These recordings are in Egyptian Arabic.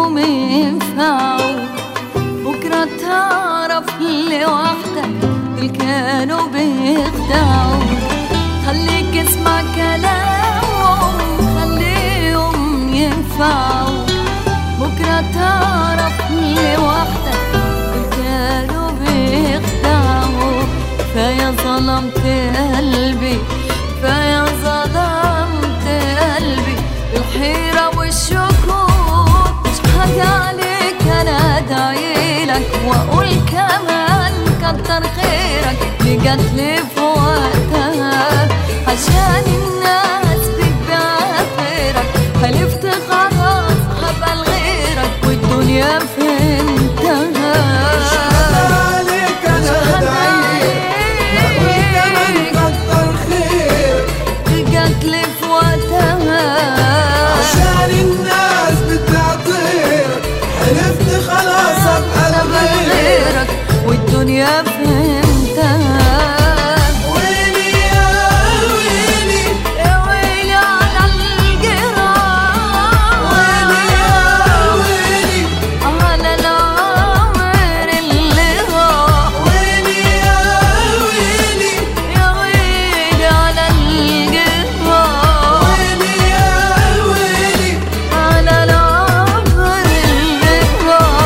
كانوا بينفعوا بكرة تعرف لوحدك اللي كانوا بيخدعوا خليك اسمع كلامهم خليهم ينفعوا بكرة تعرف لوحدك اللي كانوا بيخدعوا فيا ظلمت قلبي فيا ظلمت قلبي الحيرة والشكوك مش حاجة عليك أنا أدعيلك وأقول كمان كتر خيرك اللي جاتلي في وقتها عشان الناس بتبيع غيرك حلفت خلاص هبقى لغيرك والدنيا فهمتها عليك انا ادعيك اقول كمان كتر خيرك جاتلي في وقتها عشان الناس بتعطيك حلفت خلاص ابقى أنا لغيرك غيرك والدنيا فهمتها ويلي يا ويلي يا ويلي على الجراح ويلي يا ويلي على العمر اللي راح ويلي يا ويلي يا ويلي على الجراح ويلي يا ويلي على العمر اللي راح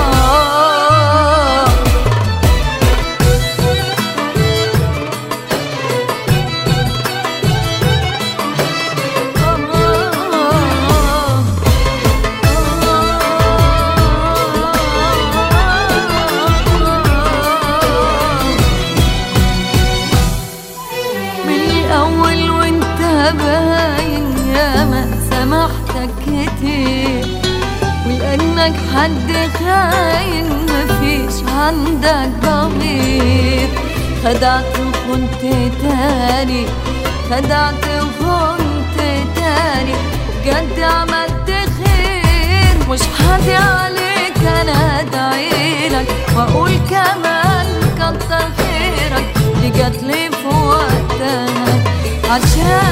من الأول وانت باين يا ما سامحتك كتير ولأنك حد خاين مفيش عندك ضمير خدعت وخنت تاني خدعت وخنت تاني وبجد عملت خير مش حادي عليك انا ادعيلك واقول كمان كتر خيرك دي جاتلي في وقتها عشان